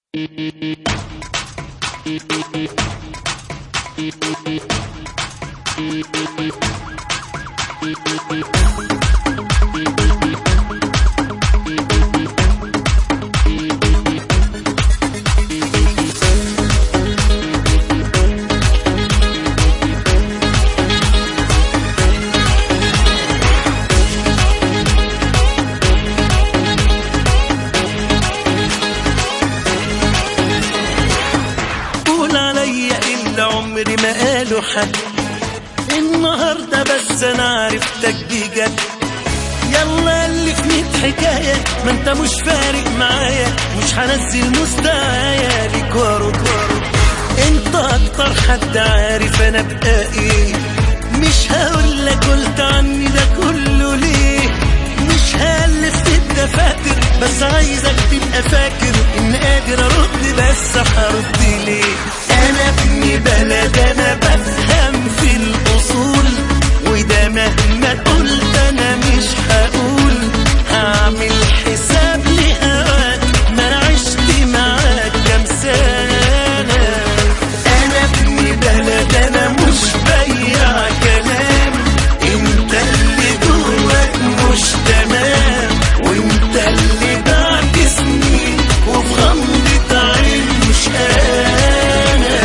قول عليا اللي عمري ما قاله حد النهارده بس انا عرفتك بجد يلا الف ميت حكاية ما انت مش فارق معايا مش هنزل مستوايا ليك وارد انت اكتر حد عارف انا بقى ايه مش هقول لك قلت عني ده كله ليه مش هالف في الدفاتر بس عايزك تبقى فاكر ان قادر ارد بس هرد ليه انا ابن بلد انا بفهم في الاصول وده مهما قلت انا مش هقول هعمل حساب لهواك ما انا عشت معاك كام سنه انا ابن بلد انا مش بيع كلام انت اللي جواك مش تمام وانت اللي بعد سنين وفي غمضة عين مش انا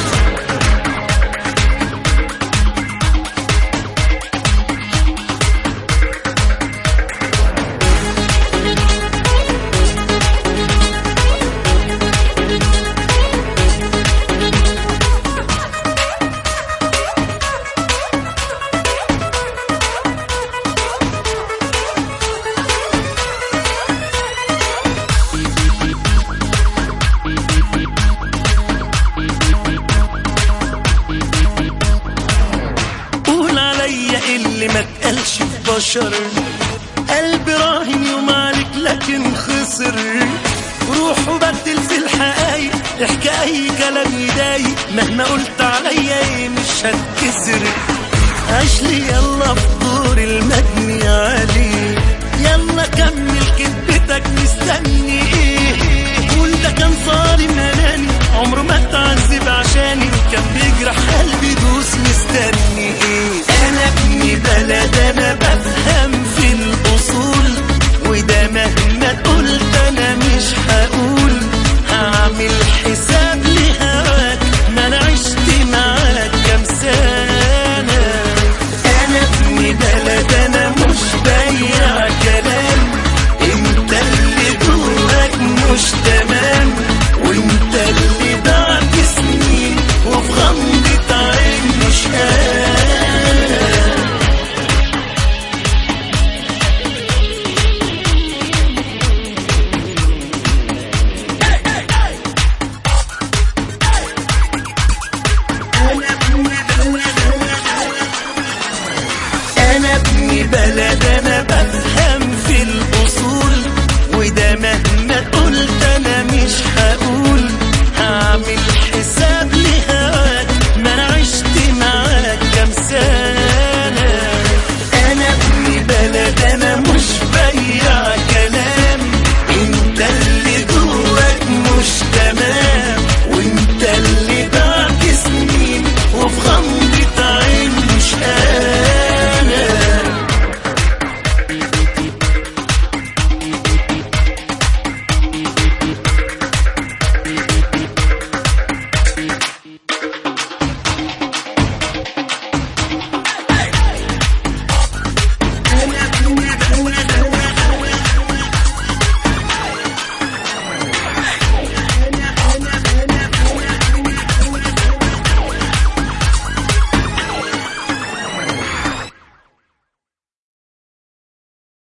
قول عليا اللي ما اتقالش في بشر قلب راهن يوم عليك لكن خسر روح وبدل في الحقايق احكي اي كلام يضايق مهما قلت عليا ايه مش هتكسر عيش لي يلا في دور المجني عليه يلا كمل كدبتك مستني ايه